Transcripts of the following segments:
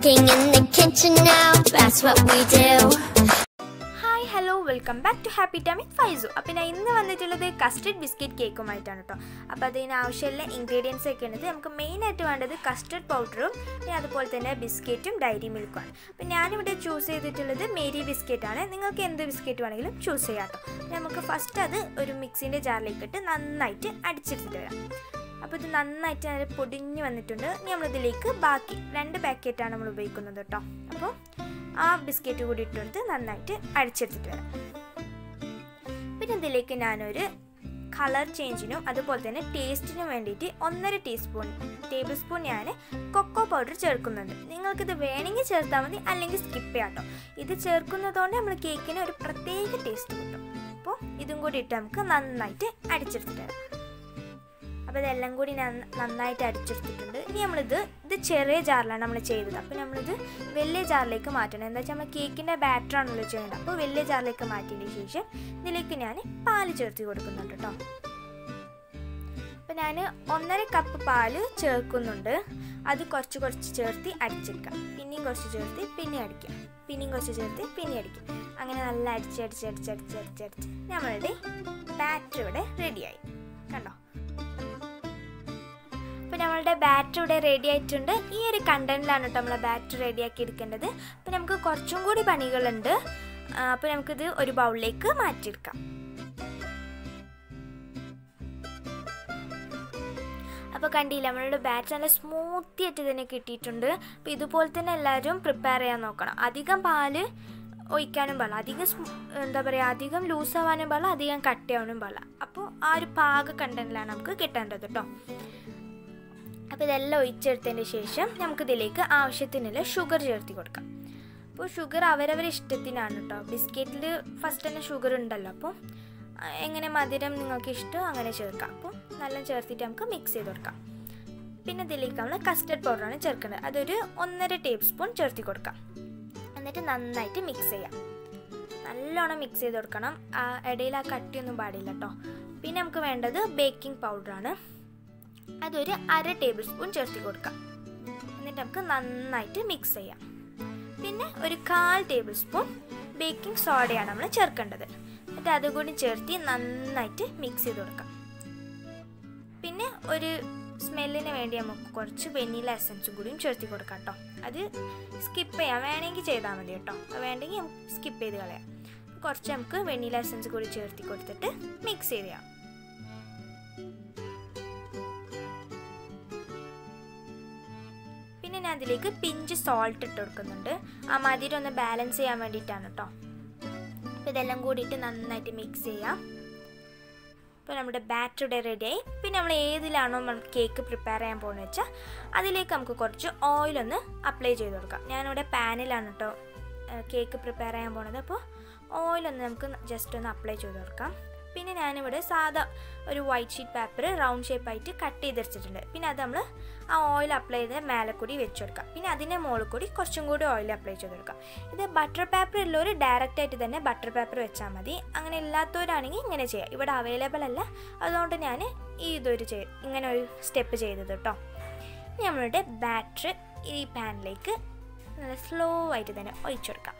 Cooking in the kitchen now, that's what we do. Hi hello welcome back to happy time with Faisu അപ്പോൾ ഞാൻ ഇന്ന് വന്നിട്ടുള്ളത് custard biscuit കേക്കുമായിട്ടാണ് കേട്ടോ അപ്പോൾ അതിന് ആവശ്യമുള്ള ഇൻഗ്രീഡിയൻസ് ഒക്കെ ഉള്ളത് നമുക്ക് മെയിനായിട്ട് വേണ്ടത് കസ്റ്റർഡ് പൗഡറും പിന്നെ അതുപോലെ തന്നെ ബിസ്ക്കറ്റും ഡയറി മിൽക്കുമാണ് അപ്പോൾ ഞാനിവിടെ ചൂസ് ചെയ്തിട്ടുള്ളത് മേരി ബിസ്ക്കറ്റാണ് നിങ്ങൾക്ക് എന്ത് ബിസ്ക്കറ്റ് വേണമെങ്കിലും ചൂസ് ചെയ്യാം കേട്ടോ നമുക്ക് ഫസ്റ്റ് അത് ഒരു മിക്സിൻ്റെ ജാറിലേക്ക് ഇട്ട് നന്നായിട്ട് അടിച്ചെടുത്തിട്ട് വരാം അപ്പോൾ ഇത് നന്നായിട്ട് നല്ല പൊടിഞ്ഞ് വന്നിട്ടുണ്ട് ഇനി നമ്മളിതിലേക്ക് ബാക്കി രണ്ട് പാക്കറ്റാണ് നമ്മൾ ഉപയോഗിക്കുന്നത് കേട്ടോ അപ്പോൾ ആ ബിസ്ക്കറ്റ് കൂടി ഇട്ടെടുത്ത് നന്നായിട്ട് അടിച്ചെടുത്തിട്ട് വരാം പിന്നെ ഇതിലേക്ക് ഞാനൊരു കളർ ചേഞ്ചിനും അതുപോലെ തന്നെ ടേസ്റ്റിനും വേണ്ടിയിട്ട് ഒന്നര ടീസ്പൂൺ ടേബിൾ സ്പൂൺ ഞാൻ കൊക്കോ പൗഡർ ചേർക്കുന്നുണ്ട് നിങ്ങൾക്കിത് വേണമെങ്കിൽ ചേർത്താൽ മതി അല്ലെങ്കിൽ സ്കിപ്പ് ചെയ്യാം കേട്ടോ ഇത് ചേർക്കുന്നതുകൊണ്ട് നമ്മൾ കേക്കിന് ഒരു പ്രത്യേക ടേസ്റ്റ് കിട്ടും അപ്പോൾ ഇതും കൂടി ഇട്ട് നമുക്ക് നന്നായിട്ട് അടിച്ചെടുത്തിട്ട് വരാം അപ്പോൾ ഇതെല്ലാം കൂടി ഞാൻ നന്നായിട്ട് അടിച്ചെടുത്തിട്ടുണ്ട് ഇനി നമ്മളിത് ഇത് ചെറിയ ജാറിലാണ് നമ്മൾ ചെയ്തത് അപ്പോൾ നമ്മളിത് വലിയ ജാറിലേക്ക് മാറ്റണം എന്താ വെച്ചാൽ നമ്മൾ കേക്കിൻ്റെ ബാറ്ററാണല്ലോ ചെയ്യേണ്ടത് അപ്പോൾ വലിയ ജാറിലേക്ക് മാറ്റിയതിന് ശേഷം ഇതിലേക്ക് ഞാൻ പാല് ചേർത്ത് കൊടുക്കുന്നുണ്ട് കേട്ടോ അപ്പോൾ ഞാൻ ഒന്നര കപ്പ് പാല് ചേർക്കുന്നുണ്ട് അത് കുറച്ച് കുറച്ച് ചേർത്ത് അടിച്ചെടുക്കാം പിന്നെയും കുറച്ച് ചേർത്ത് പിന്നെ അടിക്കാം പിന്നെയും കുറച്ച് ചേർത്ത് പിന്നെ അടിക്കും അങ്ങനെ നല്ല അടിച്ച് അടിച്ച് അടിച്ച് അടിച്ച് അടിച്ച് അടിച്ച് നമ്മളുടെ ബാറ്റർ ഇവിടെ റെഡിയായി കണ്ടോ അപ്പോൾ നമ്മളുടെ ബാറ്റർ ഇവിടെ റെഡി ആയിട്ടുണ്ട് ഈ ഒരു കണ്ടന്റിലാണ് കേട്ടോ നമ്മളെ ബാറ്റർ റെഡിയാക്കി എടുക്കേണ്ടത് അപ്പോൾ നമുക്ക് കുറച്ചും കൂടി പണികളുണ്ട് അപ്പോൾ നമുക്കിത് ഒരു ബൗളിലേക്ക് മാറ്റിയെടുക്കാം അപ്പോൾ കണ്ടില്ല നമ്മളുടെ ബാറ്റർ നല്ല സ്മൂത്തി ആയിട്ട് തന്നെ കിട്ടിയിട്ടുണ്ട് അപ്പോൾ ഇതുപോലെ തന്നെ എല്ലാവരും പ്രിപ്പയർ ചെയ്യാൻ നോക്കണം അധികം പാല് ഒഴിക്കാനും പാടില്ല അധികം എന്താ പറയുക അധികം ലൂസ് ആവാനും പാടില്ല അധികം കട്ടിയാവാനും പാടില്ല അപ്പോൾ ആ ഒരു പാക കണ്ടന്റിലാണ് നമുക്ക് കിട്ടേണ്ടത് കേട്ടോ അപ്പോൾ ഇതെല്ലാം ഒഴിച്ചെടുത്തതിന് ശേഷം നമുക്കിതിലേക്ക് ആവശ്യത്തിനുള്ള ഷുഗർ ചേർത്തി കൊടുക്കാം അപ്പോൾ ഷുഗർ അവരവരെ ഇഷ്ടത്തിനാണ് കേട്ടോ ബിസ്ക്കറ്റിൽ ഫസ്റ്റ് തന്നെ ഷുഗർ ഉണ്ടല്ലോ അപ്പോൾ എങ്ങനെ മധുരം നിങ്ങൾക്ക് ഇഷ്ടം അങ്ങനെ ചേർക്കാം അപ്പോൾ നല്ല ചേർത്തിട്ട് നമുക്ക് മിക്സ് ചെയ്ത് കൊടുക്കാം പിന്നെ ഇതിലേക്ക് നമ്മൾ കസ്റ്റർഡ് പൗഡറാണ് ചേർക്കേണ്ടത് അതൊരു ഒന്നര ടേബിൾ സ്പൂൺ ചേർത്തി കൊടുക്കാം എന്നിട്ട് നന്നായിട്ട് മിക്സ് ചെയ്യാം നല്ലോണം മിക്സ് ചെയ്ത് കൊടുക്കണം ഇടയിൽ ആ കട്ടിയൊന്നും പാടില്ല കേട്ടോ പിന്നെ നമുക്ക് വേണ്ടത് ബേക്കിംഗ് പൗഡറാണ് അതൊരു അര ടേബിൾ സ്പൂൺ ചേർത്തി കൊടുക്കാം എന്നിട്ട് നമുക്ക് നന്നായിട്ട് മിക്സ് ചെയ്യാം പിന്നെ ഒരു കാൽ ടേബിൾ സ്പൂൺ ബേക്കിംഗ് സോഡയാണ് നമ്മൾ ചേർക്കേണ്ടത് എന്നിട്ട് അതുകൂടി ചേർത്തി നന്നായിട്ട് മിക്സ് ചെയ്ത് കൊടുക്കാം പിന്നെ ഒരു സ്മെല്ലിന് വേണ്ടി നമുക്ക് കുറച്ച് വെനില എസൻസും കൂടിയും ചേർത്തി കൊടുക്കാം കേട്ടോ അത് സ്കിപ്പ് ചെയ്യാം വേണമെങ്കിൽ ചെയ്താൽ മതി കേട്ടോ വേണ്ടെങ്കിൽ നമുക്ക് സ്കിപ്പ് ചെയ്ത് കളയാം കുറച്ച് നമുക്ക് വെനില എസൻസ് കൂടി ചേർത്തി കൊടുത്തിട്ട് മിക്സ് ചെയ്ത് ചെയ്യാം പിന്നെ ഞാൻ അതിലേക്ക് പിഞ്ച് സോൾട്ട് ഇട്ട് കൊടുക്കുന്നുണ്ട് ആ മധുരം ഒന്ന് ബാലൻസ് ചെയ്യാൻ വേണ്ടിയിട്ടാണ് കേട്ടോ അപ്പോൾ ഇതെല്ലാം കൂടിയിട്ട് നന്നായിട്ട് മിക്സ് ചെയ്യാം ഇപ്പോൾ നമ്മുടെ ബാറ്റർ ഇവിടെ റെഡിയായി പിന്നെ നമ്മൾ ഏതിലാണോ നമ്മൾ കേക്ക് പ്രിപ്പയർ ചെയ്യാൻ പോകുന്നത് വെച്ചാൽ അതിലേക്ക് നമുക്ക് കുറച്ച് ഓയിലൊന്ന് അപ്ലൈ ചെയ്ത് കൊടുക്കാം ഞാനിവിടെ പാനിലാണ് കേട്ടോ കേക്ക് പ്രിപ്പയർ ചെയ്യാൻ പോകുന്നത് അപ്പോൾ ഓയിലൊന്ന് നമുക്ക് ജസ്റ്റ് ഒന്ന് അപ്ലൈ ചെയ്ത് കൊടുക്കാം പിന്നെ ഞാനിവിടെ സാധാ ഒരു വൈറ്റ് ഷീറ്റ് പേപ്പർ റൗണ്ട് ഷേപ്പായിട്ട് കട്ട് ചെയ്ത് വെച്ചിട്ടുണ്ട് പിന്നെ അത് നമ്മൾ ആ ഓയിൽ അപ്ലൈ ചെയ്ത് മേലെ കൂടി വെച്ച് കൊടുക്കാം പിന്നെ അതിൻ്റെ മുകളിൽ കൂടി കുറച്ചും കൂടി ഓയിൽ അപ്ലൈ ചെയ്ത് കൊടുക്കാം ഇത് ബട്ടർ പേപ്പർ ഉള്ളവർ ഡയറക്റ്റ് ആയിട്ട് തന്നെ ബട്ടർ പേപ്പർ വെച്ചാൽ മതി അങ്ങനെ ഇല്ലാത്തവരാണെങ്കിൽ ഇങ്ങനെ ചെയ്യാം ഇവിടെ അവൈലബിൾ അല്ല അതുകൊണ്ട് ഞാൻ ഈ ഇതൊരു ചെയ് ഇങ്ങനെ ഒരു സ്റ്റെപ്പ് ചെയ്തത് കേട്ടോ ഇനി നമ്മളുടെ ബാറ്റർ ഈ പാനിലേക്ക് നല്ല സ്ലോ ആയിട്ട് തന്നെ ഒഴിച്ചു കൊടുക്കാം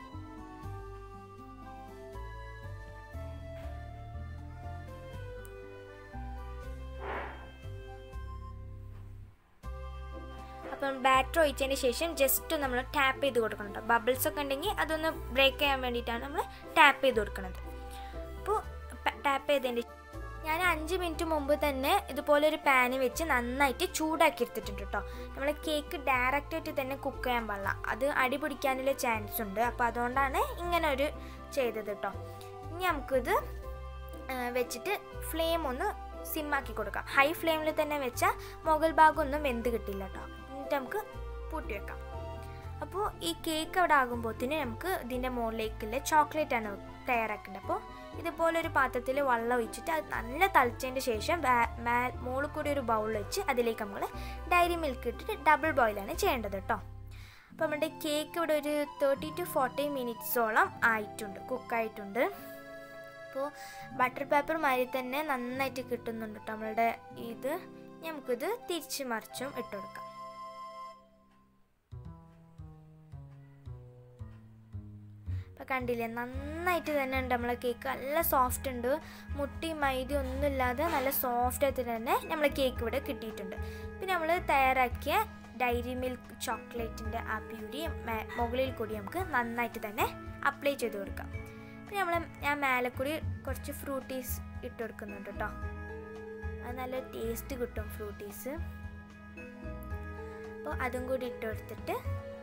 അപ്പം ബാറ്റർ ഒഴിച്ചതിന് ശേഷം ജസ്റ്റ് നമ്മൾ ടാപ്പ് ചെയ്ത് കൊടുക്കണം കേട്ടോ ബബിൾസ് ഒക്കെ ഉണ്ടെങ്കിൽ അതൊന്ന് ബ്രേക്ക് ചെയ്യാൻ വേണ്ടിയിട്ടാണ് നമ്മൾ ടാപ്പ് ചെയ്ത് കൊടുക്കുന്നത് അപ്പോൾ ടാപ്പ് ചെയ്തതിൻ്റെ ഞാൻ അഞ്ച് മിനിറ്റ് മുമ്പ് തന്നെ ഇതുപോലെ ഒരു പാന് വെച്ച് നന്നായിട്ട് ചൂടാക്കി എടുത്തിട്ടുണ്ട് കേട്ടോ നമ്മൾ കേക്ക് ഡയറക്റ്റ് ആയിട്ട് തന്നെ കുക്ക് ചെയ്യാൻ പാടില്ല അത് അടി പിടിക്കാനുള്ള ചാൻസ് ഉണ്ട് അപ്പോൾ അതുകൊണ്ടാണ് ഇങ്ങനെ ഒരു ചെയ്തത് കേട്ടോ ഇനി നമുക്കിത് വെച്ചിട്ട് ഫ്ലെയിം ഒന്ന് സിമ്മാക്കി കൊടുക്കാം ഹൈ ഫ്ലെയിമിൽ തന്നെ വെച്ചാൽ മുകൾ ഭാഗം ഒന്നും വെന്ത് കിട്ടില്ല കേട്ടോ എന്നിട്ട് നമുക്ക് പൂട്ടി വെക്കാം അപ്പോൾ ഈ കേക്ക് അവിടെ ആകുമ്പോഴത്തേന് നമുക്ക് ഇതിൻ്റെ മുകളിലേക്കുള്ള ചോക്ലേറ്റ് ആണ് തയ്യാറാക്കേണ്ടത് അപ്പോൾ ഇതുപോലെ ഒരു പാത്രത്തിൽ വെള്ളം ഒഴിച്ചിട്ട് അത് നല്ല തളിച്ചതിന് ശേഷം മുകളിൽ കൂടി ഒരു ബൗൾ വെച്ച് അതിലേക്ക് നമ്മൾ ഡയറി മിൽക്ക് ഇട്ടിട്ട് ഡബിൾ ബോയിലാണ് ചെയ്യേണ്ടത് കേട്ടോ അപ്പോൾ നമ്മുടെ കേക്ക് ഇവിടെ ഒരു തേർട്ടി ടു ഫോർട്ടി മിനിറ്റ്സോളം ആയിട്ടുണ്ട് കുക്കായിട്ടുണ്ട് അപ്പോൾ ബട്ടർ പേപ്പർ മാതിരി തന്നെ നന്നായിട്ട് കിട്ടുന്നുണ്ട് കേട്ടോ നമ്മളുടെ ഇത് നമുക്കിത് തിരിച്ച് മറിച്ചും ഇട്ട് കൊടുക്കാം അപ്പോൾ കണ്ടില്ലേ നന്നായിട്ട് തന്നെ ഉണ്ട് നമ്മളെ കേക്ക് നല്ല സോഫ്റ്റ് ഉണ്ട് മുട്ടിയും മൈദയും ഒന്നുമില്ലാതെ നല്ല സോഫ്റ്റ് ആയിട്ട് തന്നെ നമ്മളെ കേക്ക് ഇവിടെ കിട്ടിയിട്ടുണ്ട് പിന്നെ നമ്മൾ തയ്യാറാക്കിയ ഡയറി മിൽക്ക് ചോക്ലേറ്റിൻ്റെ ആ പ്യൂരി മേ- മുകളിൽ കൂടി നമുക്ക് നന്നായിട്ട് തന്നെ അപ്ലൈ ചെയ്ത് കൊടുക്കാം പിന്നെ നമ്മൾ ഞാൻ മേലെ കൂടി കുറച്ച് ഫ്രൂട്ടീസ് ഇട്ട് കൊടുക്കുന്നുണ്ട് കേട്ടോ അത് നല്ല ടേസ്റ്റ് കിട്ടും ഫ്രൂട്ടീസ് അപ്പോൾ അതും കൂടി ഇട്ട് കൊടുത്തിട്ട്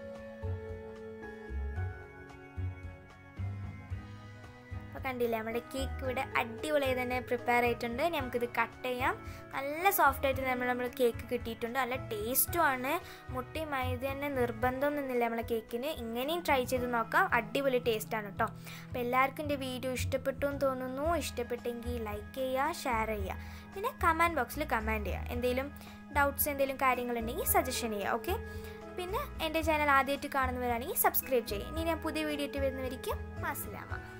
അപ്പോൾ കണ്ടില്ലേ നമ്മുടെ കേക്ക് ഇവിടെ അടിപൊളിയായി തന്നെ പ്രിപ്പയർ ആയിട്ടുണ്ട് ഇനി നമുക്കിത് കട്ട് ചെയ്യാം നല്ല സോഫ്റ്റ് ആയിട്ട് നമ്മൾ നമ്മൾ കേക്ക് കിട്ടിയിട്ടുണ്ട് നല്ല ടേസ്റ്റും ആണ് മുട്ടയും മൈദ തന്നെ നിർബന്ധമൊന്നുമില്ല നമ്മളെ കേക്കിന് ഇങ്ങനെയും ട്രൈ ചെയ്ത് നോക്കാം അടിപൊളി ടേസ്റ്റാണ് കേട്ടോ അപ്പോൾ എല്ലാവർക്കും എൻ്റെ വീഡിയോ ഇഷ്ടപ്പെട്ടു എന്ന് തോന്നുന്നു ഇഷ്ടപ്പെട്ടെങ്കിൽ ലൈക്ക് ചെയ്യുക ഷെയർ ചെയ്യുക പിന്നെ കമൻറ്റ് ബോക്സിൽ കമൻറ്റ് ചെയ്യുക എന്തെങ്കിലും ഡൗട്ട്സ് എന്തെങ്കിലും കാര്യങ്ങളുണ്ടെങ്കിൽ സജഷൻ ചെയ്യുക ഓക്കെ പിന്നെ എൻ്റെ ചാനൽ ആദ്യമായിട്ട് കാണുന്നവരാണെങ്കിൽ സബ്സ്ക്രൈബ് ചെയ്യുക ഇനി ഞാൻ പുതിയ വീഡിയോ ഇട്ട് വരുന്നവരിക്കും മാസലാമ